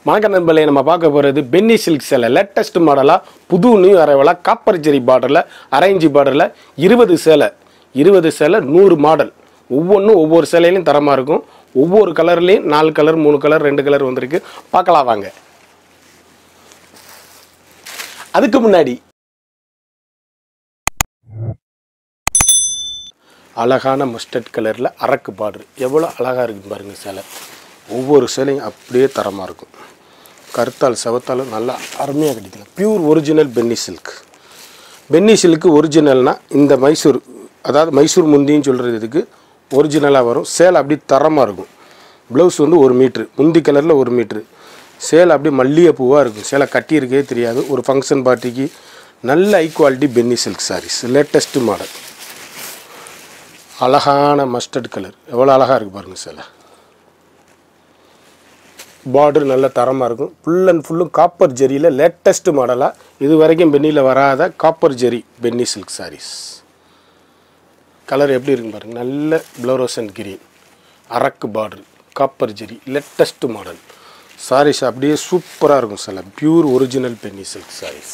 வணக்கம் நண்பர்களே நம்ம பார்க்க போகிறது பென்னி சில்க் சேலை லேட்டஸ்ட் மாடலாக புது நியூ அரைவலாக காப்பர் ஜெரி பார்டரில் அரேஞ்சி பார்டரில் இருபது சேலை இருபது சேலை நூறு மாடல் ஒவ்வொன்றும் ஒவ்வொரு சேலையிலையும் தரமாக இருக்கும் ஒவ்வொரு கலர்லேயும் நாலு கலர் மூணு கலர் ரெண்டு கலர் வந்திருக்கு பார்க்கலாம் வாங்க அதுக்கு முன்னாடி அழகான மஸ்டர்ட் கலரில் அரக்கு பார்டர் எவ்வளோ அழகாக இருக்குது பாருங்கள் சேலை ஒவ்வொரு சேலையும் அப்படியே தரமாக இருக்கும் கருத்தால் செவத்தாலும் நல்லா அருமையாக கிடைக்கலாம் pure original Penney silk penny silk ஒரிஜினல்னால் இந்த மைசூர் அதாவது மைசூர் முந்தின்னு சொல்கிறது இதுக்கு ஒரிஜினலாக வரும் சேலை அப்படி தரமாக இருக்கும் ப்ளவுஸ் வந்து ஒரு மீட்ரு முந்தி கலரில் ஒரு மீட்ரு சேலை அப்படியே மல்லிகை பூவாக இருக்கும் சேலை கட்டியிருக்கே தெரியாது ஒரு ஃபங்க்ஷன் பார்ட்டிக்கு நல்ல high quality penny silk saris latest model அழகான மஸ்டர்ட் கலர் எவ்வளோ அழகாக இருக்குது பாருங்கள் சேலை பார்டர் நல்ல தரமாக இருக்கும் ஃபுல் அண்ட் ஃபுல்லும் காப்பர் ஜெரியில் லேட்டஸ்ட் மாடலாக இது வரைக்கும் பென்னியில் வராத copper zari penny silk sarees colour எப்படி இருக்குன்னு பாருங்கள் நல்ல ப்ளோரோசன் கிரீன் அரக்கு border copper zari latest model sarees அப்படியே சூப்பராக இருக்கும் சில pure original Penney silk sarees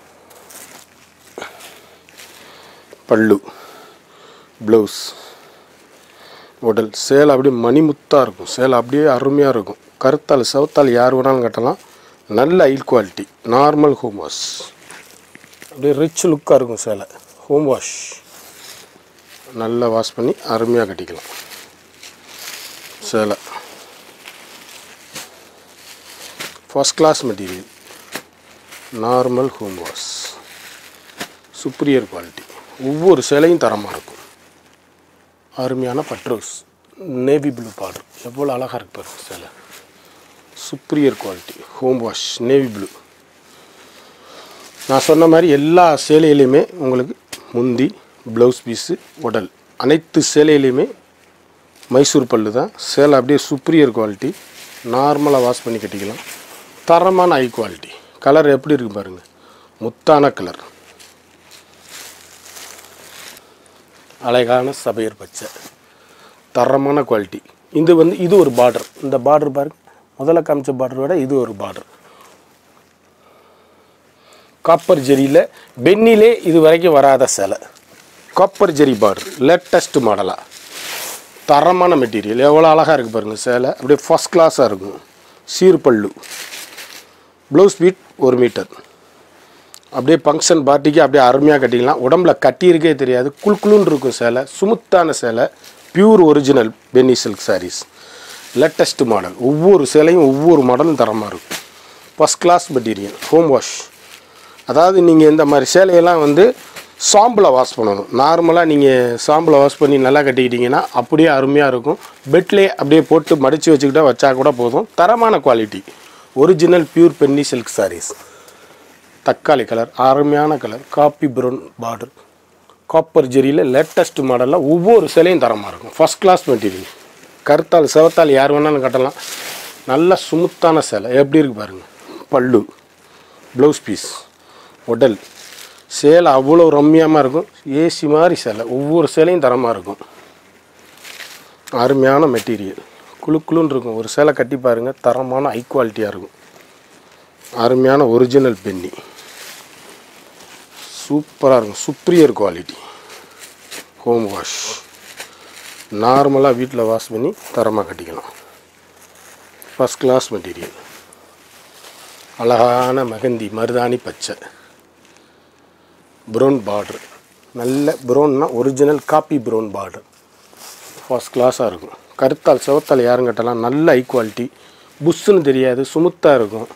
பல்லு ப்ளவுஸ் உடல் சேலை அப்படியே மணிமுத்தாக இருக்கும் சேலை அப்படியே அருமையாக இருக்கும் கருத்தால் செவத்தால் யார் வேணாலும் கட்டலாம் நல்ல high quality normal home wash அப்படியே ரிச் லுக்காக இருக்கும் சேலை ஹோம் வாஷ் நல்லா வாஷ் பண்ணி அருமையாக கட்டிக்கலாம் சேலை first class material normal home wash superior quality ஒவ்வொரு சேலையும் தரமாக இருக்கும் அருமையான பட்ரோஸ் நேவி ப்ளூ பார்டர் எவ்வளோ அழகாக இருக்கு பாருங்க சேலை superior quality home wash navy blue நான் சொன்ன மாதிரி எல்லா சேலையிலையுமே உங்களுக்கு முந்தி ப்ளவுஸ் பீஸு உடல் அனைத்து சேலையிலையுமே மைசூர் பல்லு தான் சேலை அப்படியே சுப்ரியர் குவாலிட்டி நார்மலாக வாஷ் பண்ணி கட்டிக்கலாம் தரமான ஹை குவாலிட்டி கலர் எப்படி இருக்கு பாருங்கள் முத்தான கலர் அழகான சபையர் பச்சை தரமான குவாலிட்டி இது வந்து இது ஒரு பார்டர் இந்த பார்டர் பாருங்க முதல்ல காமிச்ச பார்டரை விட இது ஒரு பார்டர் காப்பர் ஜெரியில் பென்னிலே இது வரைக்கும் வராத சேலை காப்பர் ஜெரி பார்டர் லேட்டஸ்ட் மாடலாக தரமான மெட்டீரியல் எவ்வளோ அழகாக இருக்குது பாருங்கள் சேலை அப்படியே ஃபஸ்ட் கிளாஸாக இருக்கும் சீர்பல்லு ப்ளவுஸ் பீட் ஒரு மீட்டர் அப்படியே ஃபங்க்ஷன் பார்ட்டிக்கு அப்படியே அருமையாக கட்டிக்கலாம் உடம்புல கட்டியிருக்கே தெரியாது குழுக்குழுன்னு இருக்கும் சேலை சுமுத்தான சேலை pure original Penney silk saris latest model ஒவ்வொரு சேலையும் ஒவ்வொரு மாடலும் தரமாக இருக்கும் first class material home wash அதாவது நீங்கள் இந்த மாதிரி சேலையெல்லாம் வந்து சாம்பில் வாஷ் பண்ணணும் நார்மலாக நீங்கள் சாம்பில் வாஷ் பண்ணி நல்லா கட்டிக்கிட்டிங்கன்னா அப்படியே அருமையாக இருக்கும் பெட்லேயே அப்படியே போட்டு மடித்து வச்சுக்கிட்டா வச்சா கூட போதும் தரமான quality original pure Binny silk saris தக்காளி கலர் அருமையான colour coffee brown border copper ஜெரியில் லேட்டஸ்ட் மாடலில் ஒவ்வொரு சிலையும் தரமாக இருக்கும் ஃபஸ்ட் கிளாஸ் மெட்டீரியல் கருத்தால் செவத்தால் யார் வேணாலும் கட்டலாம் நல்ல சுமுத்தான சேலை எப்படி இருக்கு பாருங்கள் பல்லு ப்ளவுஸ் பீஸ் உடல் சேலை அவ்வளோ ரம்மியமாக இருக்கும் ஏசி மாதிரி சேலை ஒவ்வொரு சேலையும் தரமாக இருக்கும் அருமையான மெட்டீரியல் குழு குழுன்னு இருக்கும் ஒரு சேலை கட்டி பாருங்கள் தரமான ஹை குவாலிட்டியாக இருக்கும் அருமையான ஒரிஜினல் பென்னி சூப்பராக இருக்கும் சுப்ரியர் குவாலிட்டி ஹோம் வாஷ் நார்மலாக வீட்டில் வாஷ் பண்ணி தரமாக கட்டிக்கலாம் ஃபஸ்ட் கிளாஸ் மெட்டீரியல் அழகான மெகந்தி மருதாணி பச்சை ப்ரௌன் பார்டர் நல்ல ப்ரௌன்னா original coffee brown border first கிளாஸாக இருக்கும் கருத்தால் செவத்தால் யாரும் கட்டலாம் நல்ல ஹை குவாலிட்டி புஷ்ஷுன்னு தெரியாது சுமுத்தாக இருக்கும்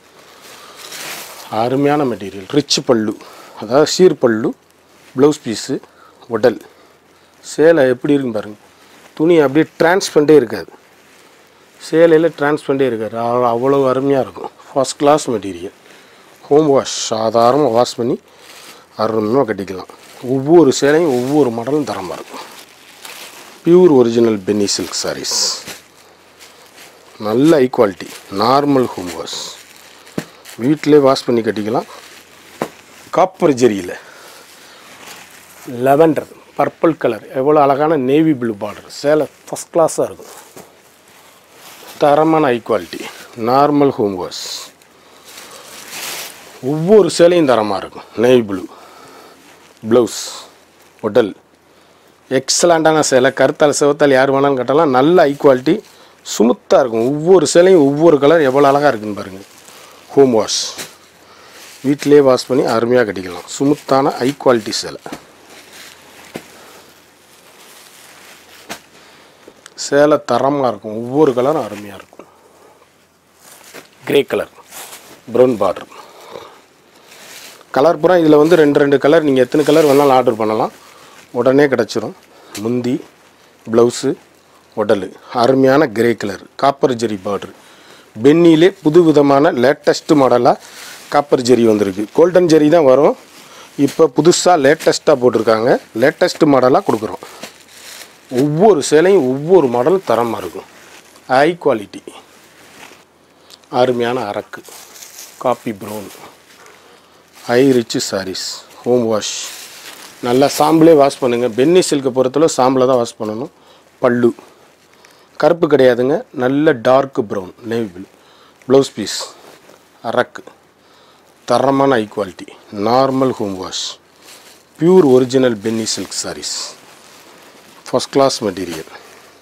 அருமையான மெட்டீரியல் ரிச் பல்லு அதாவது சீர் பல்லு ப்ளவுஸ் பீஸு உடல் சேலை எப்படி இருக்குன்னு பாருங்கள் துணி அப்படியே டிரான்ஸ்பண்டே இருக்காது சேலையில் டிரான்ஸ்பண்டே இருக்காது அவ்வ- அவ்வளோ அருமையாக இருக்கும் first class material home wash சாதாரணமாக வாஷ் பண்ணி அருமையாக கட்டிக்கலாம் ஒவ்வொரு சேலையும் ஒவ்வொரு மாடலும் தரமாக இருக்கும் pure original Penney silk saris நல்ல high quality normal home wash வீட்டிலே வாஷ் பண்ணி கட்டிக்கலாம் காப்பர் ஜெரியில் லெவண்டர் பர்பிள் கலர் எவ்வளோ அழகான நேவி ப்ளூ பார்டர் சேலை ஃபஸ்ட் கிளாஸாக இருக்கும் தரமான high quality normal home wash ஒவ்வொரு சேலையும் தரமாக இருக்கும் நெய் ப்ளூ ப்ளவுஸ் உடல் எக்ஸலண்ட்டான சேலை கருத்தால் சிவத்தால் யார் வேணாலும் கட்டலாம் நல்ல ஹை குவாலிட்டி சுமுத்தாக இருக்கும் ஒவ்வொரு சேலையும் ஒவ்வொரு கலர் எவ்வளோ அழகாக இருக்குன்னு பாருங்கள் ஹோம் வாஷ் வீட்டிலே வாஷ் பண்ணி அருமையாக கட்டிக்கலாம் சுமுத்தான ஹை குவாலிட்டி சேலை சேலை தரமாக இருக்கும் ஒவ்வொரு கலரும் அருமையாக இருக்கும் grey colour brown border colour பூரா இதில் வந்து ரெண்டு ரெண்டு கலர் நீங்கள் எத்தனை கலர் வேணாலும் ஆர்டர் பண்ணலாம் உடனே கிடச்சிரும் முந்தி ப்ளவுஸு உடல் அருமையான grey colour copper zari border பென்னிலே புது விதமான லேட்டஸ்ட் மாடலாக காப்பர் ஜெரி வந்திருக்கு கோல்டன் ஜெரி தான் வரும் இப்போ புதுசாக லேட்டஸ்ட்டாக போட்டிருக்காங்க லேட்டஸ்ட் மாடலாக கொடுக்குறோம் ஒவ்வொரு சேலையும் ஒவ்வொரு மாடலும் தரமாக இருக்கும் ஹை குவாலிட்டி அருமையான அரக்கு coffee brown high rich saris home wash நல்லா சாம்பிளே வாஷ் பண்ணுங்கள் பென்னி சில்கை பொறுத்தளவு சாம்பிளை தான் வாஷ் பண்ணணும் பல்லு கருப்பு கிடையாதுங்க நல்ல dark brown navy blue blouse piece அரக்கு தரமான high quality normal home wash pure original Penney silk saris first class material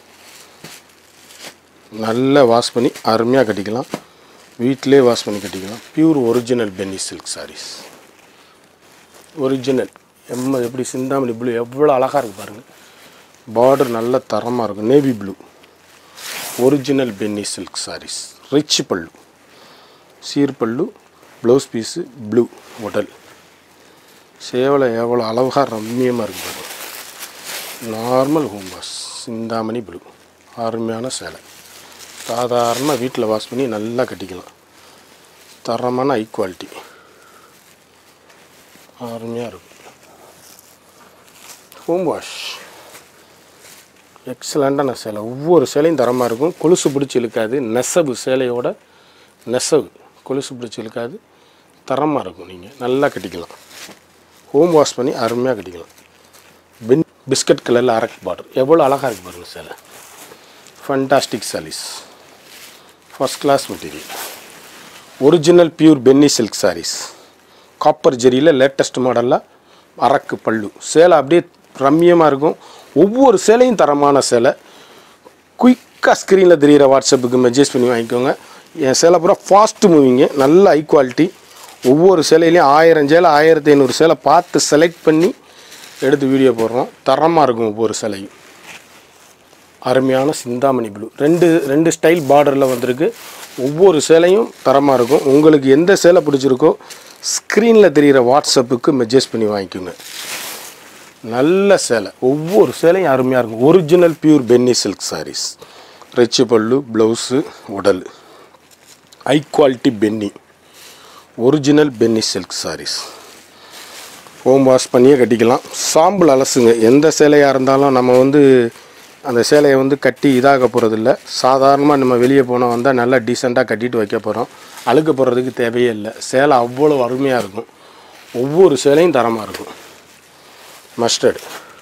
நல்லா வாஷ் பண்ணி அருமையாக கட்டிக்கலாம் வீட்டிலே வாஷ் பண்ணி கட்டிக்கலாம் pure original Penney silk saris original எம்ம எப்படி சிந்தாமணி ப்ளூ எவ்வளோ அழகாக இருக்குது பாருங்கள் பார்டர் நல்ல தரமாக இருக்கும் navy blue original Penney silk saris rich பல்லு சீர்பல்லு ப்ளவுஸ் பீஸு ப்ளூ உடல் சேவலை எவ்வளோ அழகாக ரம்மியமாக இருக்குது பாருங்கள் normal home wash Chintamani blue அருமையான சேலை சாதாரணமாக வீட்டில் வாஷ் பண்ணி நல்லா கட்டிக்கலாம் தரமான ஹை குவாலிட்டி அருமையாக இருக்கும் ஹோம் வாஷ் எக்ஸலண்ட்டான சேலை ஒவ்வொரு சேலையும் தரமாக இருக்கும் கொலுசு பிடிச்சி இழுக்காது நெசவு சேலையோட நெசவு கொலுசு பிடிச்சி இழுக்காது தரமாக இருக்கும் நீங்கள் நல்லா கட்டிக்கலாம் ஹோம் வாஷ் பண்ணி அருமையாக கட்டிக்கலாம் பின் பிஸ்கட் கலரில் அரக் பார்டர் எவ்வளோ அழகாக இருக்கு பாருங்கள் சேலை fantastic saris first class material original pure Binny silk saris copper ஜெரியில் லேட்டஸ்ட் மாடலில் அரக்கு பல்லு சேலை அப்படியே ரம்மியமாக இருக்கும் ஒவ்வொரு சேலையும் தரமான சேலை குயிக்காக ஸ்க்ரீனில் தெரிகிற வாட்ஸ்அப்புக்கு மெசேஜ் பண்ணி வாங்கிக்கோங்க என் சேலை பூரா ஃபாஸ்ட் மூவிங்கு நல்ல ஹை குவாலிட்டி ஒவ்வொரு சேலையிலையும் ஆயிரம் சேலை ஆயிரத்தி ஐநூறு சேலை பார்த்து செலக்ட் பண்ணி எடுத்து வீடியோ போடுறோம் தரமாக இருக்கும் ஒவ்வொரு சேலையும் அருமையான சிந்தாமணி ப்ளூ ரெண்டு ரெண்டு ஸ்டைல் பார்டரில் வந்திருக்கு ஒவ்வொரு சேலையும் தரமாக இருக்கும் உங்களுக்கு எந்த சேலை பிடிச்சிருக்கோ ஸ்க்ரீனில் தெரிகிற வாட்ஸ்அப்புக்கு மெசேஜ் பண்ணி வாங்கிக்கோங்க நல்ல சேலை ஒவ்வொரு சேலையும் அருமையாக இருக்கும் original pure Binny silk saris rich பல்லு ப்ளவுஸு உடல் high quality Binny original Penney silk saris home wash பண்ணியே கட்டிக்கலாம் சாம்பிள் அலசுங்க எந்த சேலையாக இருந்தாலும் நம்ம வந்து அந்த சேலையை வந்து கட்டி இதாக போகிறதில்ல சாதாரணமாக நம்ம வெளியே போனால் வந்தால் நல்லா டீசெண்டாக கட்டிட்டு வைக்க போகிறோம் அழுக்க போடுறதுக்கு தேவையே இல்லை சேலை அவ்வளோ அருமையாக இருக்கும் ஒவ்வொரு சேலையும் தரமாக இருக்கும் மஸ்டர்டு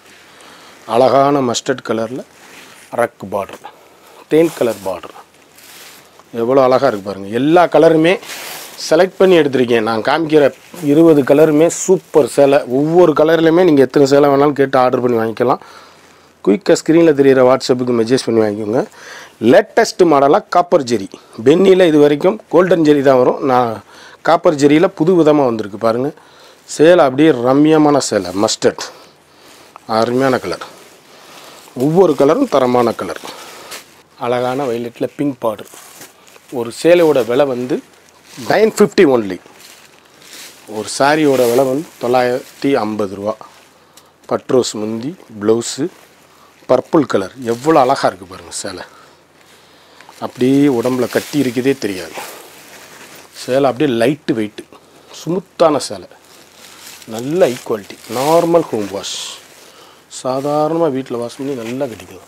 அழகான மஸ்டர்ட் கலரில் ரக் பார்டர் தேன் கலர் பார்டர் எவ்வளோ அழகாக இருக்குது பாருங்கள் எல்லா கலருமே செலக்ட் பண்ணி எடுத்திருக்கேன் நான் காமிக்கிற இருபது கலருமே சூப்பர் சேலை ஒவ்வொரு கலர்லையுமே நீங்கள் எத்தனை சேலை வேணாலும் கேட்டு ஆர்டர் பண்ணி வாங்கிக்கலாம் குயிக்காக ஸ்க்ரீனில் தெரியிற வாட்ஸ்அப்புக்கு மெசேஜ் பண்ணி வாங்கிக்கோங்க லேட்டஸ்ட் மாடலாக காப்பர் ஜெரி பென்னியில் இது வரைக்கும் கோல்டன் ஜெரி தான் வரும் நான் காப்பர் ஜெரியில் புது விதமாக வந்திருக்கு பாருங்கள் சேலை அப்படியே ரம்மியமான சேலை மஸ்டர்ட் அருமையான கலர் ஒவ்வொரு கலரும் தரமான கலர் அழகான வயலட்டில் பிங்க் பார்டர் ஒரு சேலையோட விலை வந்து நைன் ஃபிஃப்டி ஒன்லி ஒரு சாரியோட விலை வந்து தொள்ளாயிரத்தி ஐம்பது ரூபா பட்ரோஸ் முந்தி ப்ளவுஸு பர்பிள் கலர் எவ்வளோ அழகாக இருக்குது பாருங்கள் சேலை அப்படியே உடம்புல கட்டி இருக்குதே தெரியாது சேலை அப்படியே லைட்டு வெயிட்டு ஸ்மூத்தான சேலை நல்ல high quality normal home wash சாதாரணமாக வீட்டில் வாஷ் பண்ணி நல்லா கட்டிக்கலாம்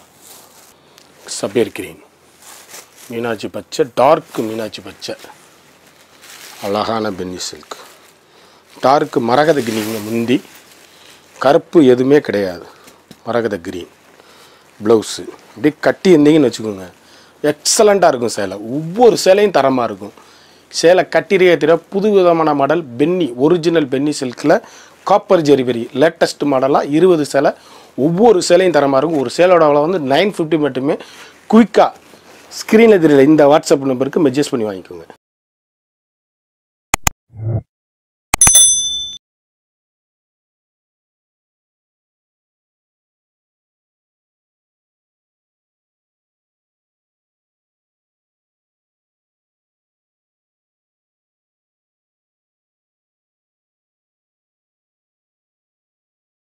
சபேர் கிரீன் மீனாட்சி பச்சை டார்க் மீனாட்சி பச்சை அழகான பென்னி சில்க் டார்க் மரகத கிரீன் முந்தி கருப்பு எதுவுமே கிடையாது மரகத கிரீன் ப்ளவுஸு அப்படியே கட்டி இருந்தீங்கன்னு வச்சுக்கோங்க எக்ஸலண்ட்டாக இருக்கும் சேலை ஒவ்வொரு சேலையும் தரமாக இருக்கும் சேலை கட்டிரியே தவிர புது விதமான மாடல் பென்னி ஒரிஜினல் பென்னி சில்கில் காப்பர் ஜெரிபெரி லேட்டஸ்ட் மாடலாக இருபது சேலை ஒவ்வொரு சேலையும் தரமாக இருக்கும் ஒரு சேலோட அவ்வளோ வந்து நைன் ஃபிஃப்டி மட்டுமே குயிக்காக ஸ்க்ரீனில் தெரியல இந்த வாட்ஸ்அப் நம்பருக்கு மெசேஜ் பண்ணி வாங்கிக்கோங்க